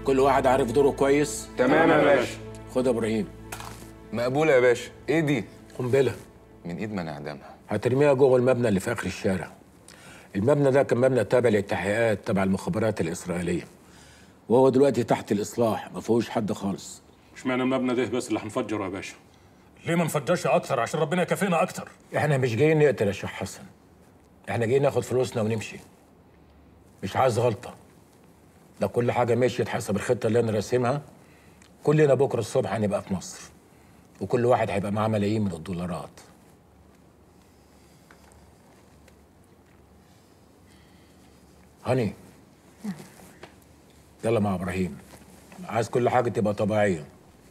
كل واحد عارف دوره كويس تمام يا باشا خد يا ابراهيم مقبولة يا باشا ايه دي؟ قنبله من ايد من اعدامها هترميها جوه المبنى اللي في اخر الشارع المبنى ده كان مبنى تابع للتحقيقات تبع المخابرات الاسرائيليه وهو دلوقتي تحت الاصلاح ما فيهوش حد خالص اشمعنى المبنى ده بس اللي هنفجره يا باشا ليه ما نفجرش اكتر عشان ربنا يكفينا اكتر احنا مش جايين نقتل يا شيخ حسن احنا جايين ناخد فلوسنا ونمشي مش عايز غلطه لو كل حاجه مشيت حسب الخطه اللي انا راسمها كلنا بكره الصبح هنبقى في مصر وكل واحد هيبقى معاه ملايين من الدولارات هاني يلا مع ابراهيم عايز كل حاجه تبقى طبيعيه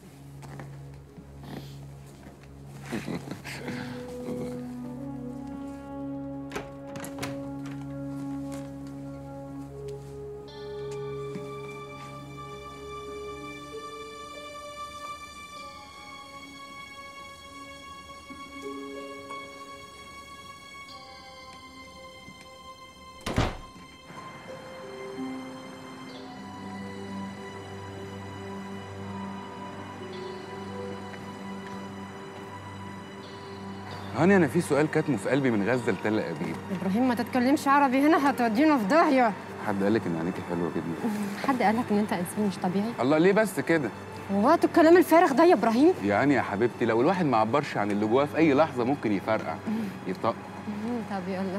هاني انا في سؤال كاتمه في قلبي من غزة لتل ابيب ابراهيم ما تتكلمش عربي هنا هتودينا في داهيه حد قال لك ان عينيكي حلوة جدا حد قال لك ان انت انسان مش طبيعي الله ليه بس كده؟ وقت الكلام الفارغ ده يا ابراهيم يعني يا حبيبتي لو الواحد ما عبرش عن اللي جواه في اي لحظة ممكن يفرقع يطق مم، طب يلا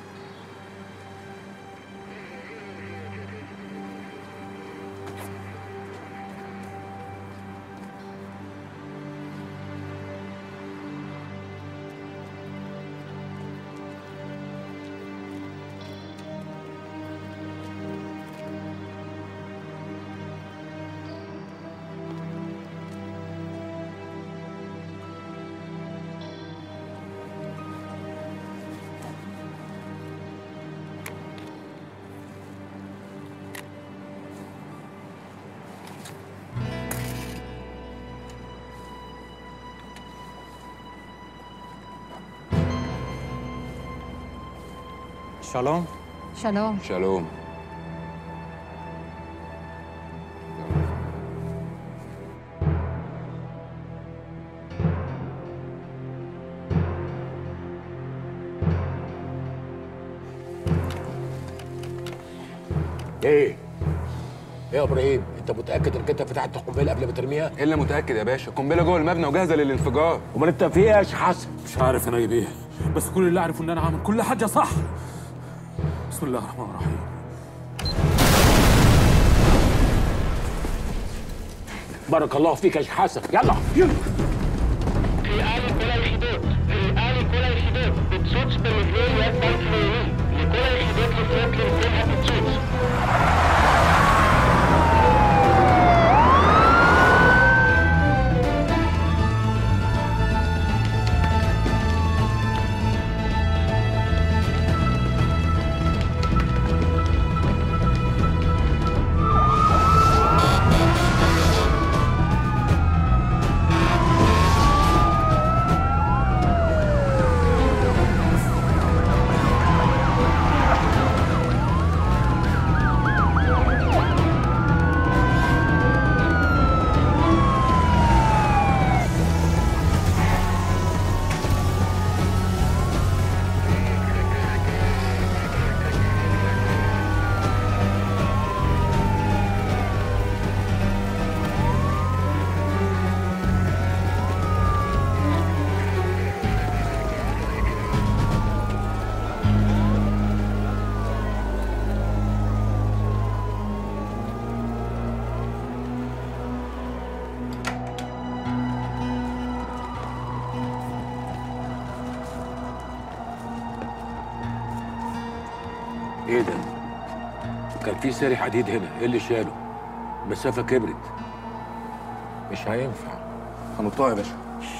שלום. شالوم شالوم ايه ايه يا ابراهيم انت متاكد انك انت فتحت القنبله قبل ما ترميها الا متأكد يا باشا قنبلة جوه المبنى وجاهزة للانفجار امال انت في ايه يا شيخ حسن مش عارف انا ايه بيه بس كل اللي اعرفه ان انا عامل كل حاجه صح بسم الله الرحمن الرحيم بارك الله فيك يا شيخ حسن يلا يلا קריאה לכל היחידות, קריאה לכל היחידות, פיצוץ במבנה יד בנק לאומי, לכל היחידות לפנות למקום הפיצוץ. ايه ده كان في ساري حديد هنا ايه اللي شاله المسافه كبرت مش هينفع هنطها يا باشا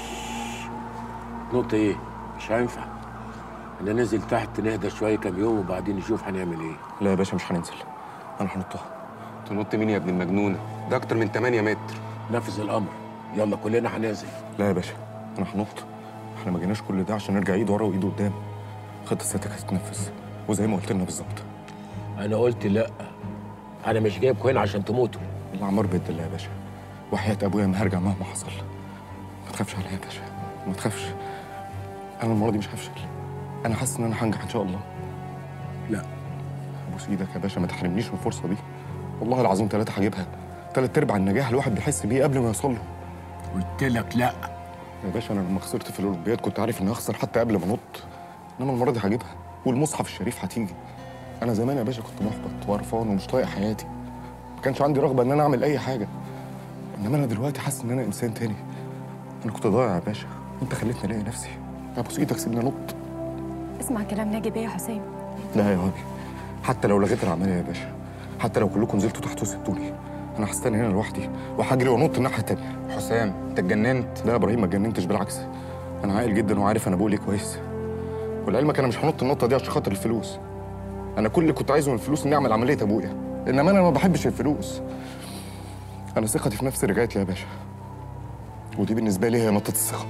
نقطة ايه مش هينفع انا نازل تحت نهدى شويه كام يوم وبعدين نشوف هنعمل ايه لا يا باشا مش هننزل انا هنطها تنط مين يا ابن المجنونة ده اكتر من 8 متر نفذ الامر يلا كلنا هننزل لا يا باشا انا هنط احنا ما جيناش كل ده عشان نرجع ايد ورا وايد قدام خطه سيادتك هتتنفذ وزي ما قلت لنا بالظبط انا قلت لا انا مش جايبكم هنا عشان تموتوا العمار بيد الله يا باشا وحياة ابويا ما هرجع مهما حصل ما تخافش عليا يا باشا ما تخافش انا المره دي مش هفشل انا حاسس ان انا هنجح ان شاء الله لا ابوس ايدك يا باشا ما تحرمنيش من الفرصه دي والله العظيم ثلاثه هجيبها ثلاث ارباع النجاح الواحد بيحس بيه قبل ما يوصل له قلت لك لا يا باشا انا لما خسرت في الاولمبياد كنت عارف اني هخسر حتى قبل ما انط انما المره دي هجيبها والمصحف الشريف هتيجي انا زمان يا باشا كنت محبط وقرفان ومش طايق حياتي ما كانش عندي رغبه ان انا اعمل اي حاجه انما انا دلوقتي حاسس ان انا انسان تاني انا كنت ضايع يا باشا وانت خليتني الاقي نفسي ابوس ايدك سيبني انط اسمع كلام ناجي بيه يا حسام لا يا هادي حتى لو لغيت العمليه يا باشا حتى لو كلكم نزلتوا تحت وسبتوني انا هستنى هنا لوحدي وهجري وانط الناحيه التانيه حسام انت اتجننت لا يا ابراهيم ما اتجننتش بالعكس انا عاقل جدا وعارف انا بقول ايه كويس ولعلمك انا مش هنط النطه دي عشان خاطر الفلوس انا كل اللي كنت عايزه من الفلوس اني اعمل عمليه ابويا انما انا ما بحبش الفلوس انا ثقتي في نفسي رجعت لي يا باشا ودي بالنسبه لي هي نقطه الثقه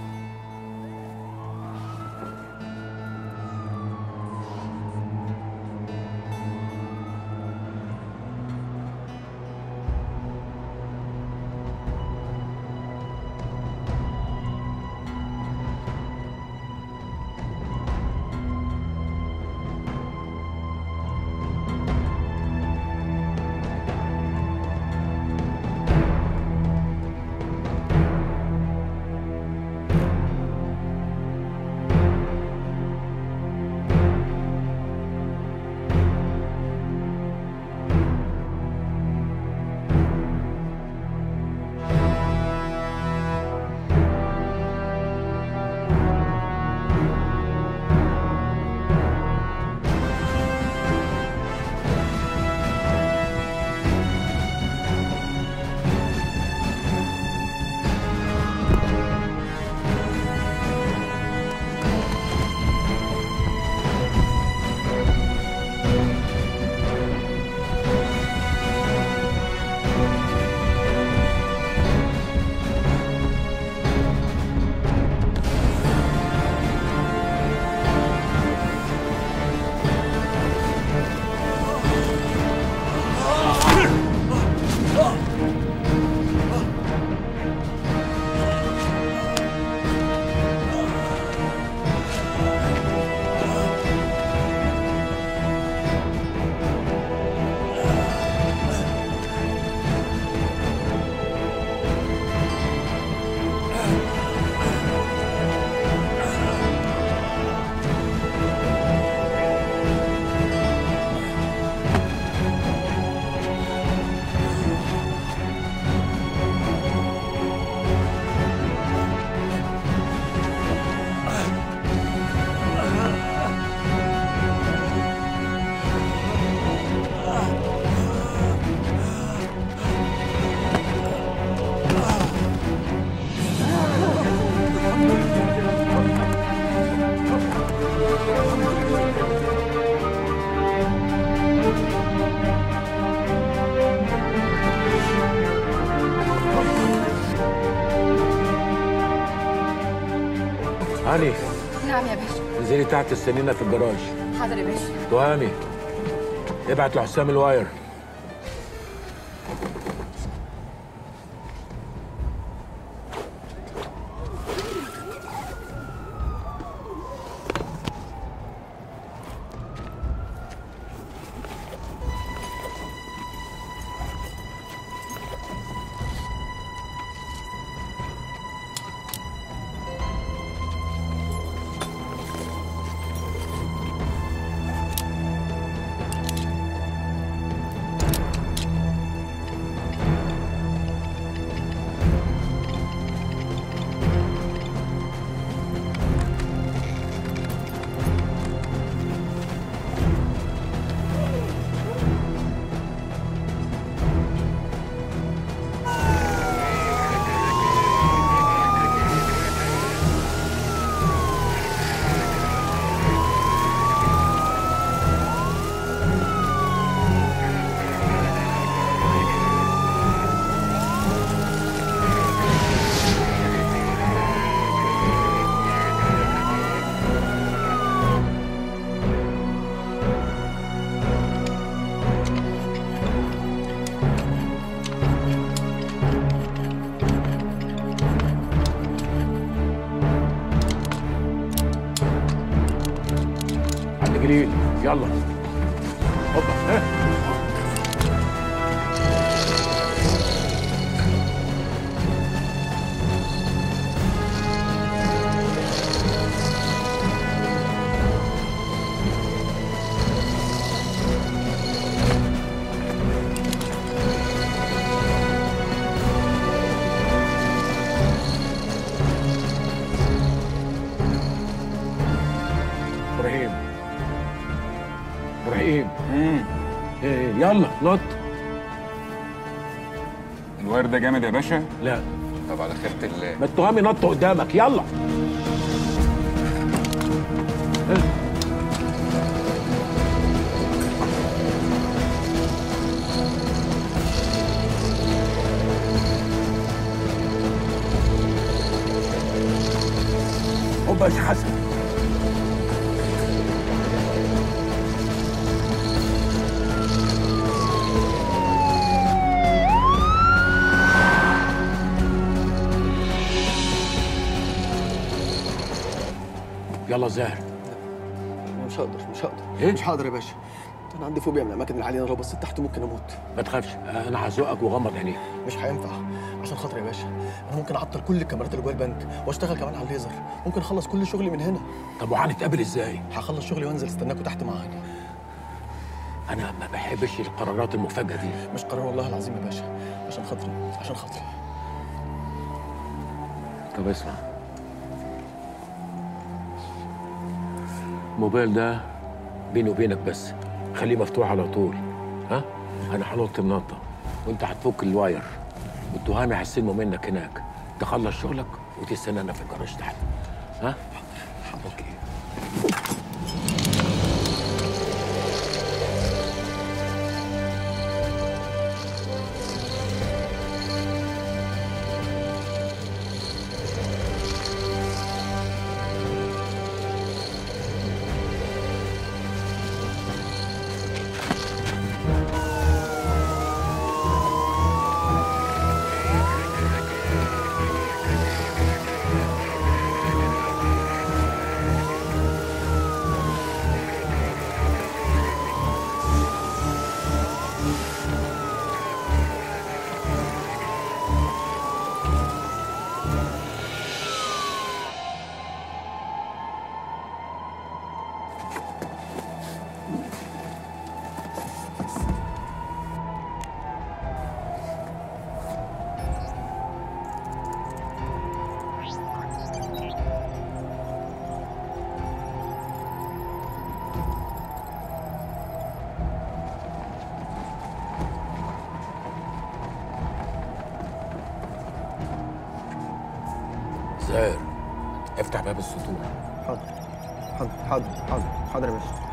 هاني نعم يا باشا انزلي تحت استنينا في الجراج حاضر يا باشا تهامي ابعت لحسام الواير جليل يلا هوبا ها ابراهيم ابراهيم ايه يلا نط الواير ده جامد يا باشا لا طب على خيرة الله ما التهامي نط قدامك يلا هوبا يا حسن يلا زاهر انا مش هقدر مش هقدر إيه؟ مش هقدر يا باشا انا عندي فوبيا من الاماكن العاليه انا لو بصيت تحت ممكن اموت ما تخافش انا هزوقك وغمض عينيك مش هينفع عشان خاطر يا باشا انا ممكن اعطل كل الكاميرات اللي جوه البنك واشتغل كمان على الليزر ممكن اخلص كل شغلي من هنا طب وهنتقابل ازاي هخلص شغلي وانزل استناكوا تحت معايا انا ما بحبش القرارات المفاجئه دي مش قرار والله العظيم يا باشا عشان خاطري عشان خاطري طب اسمع الموبايل ده بيني وبينك بس خليه مفتوح على طول ها انا هنط النطه وانت هتفك الواير والتهامي هيستلموا منك هناك تخلص شغلك وتستنانا في الجراج تحت ها اوكي زاهر افتح باب السطور حاضر حاضر حاضر حاضر حاضر يا باشا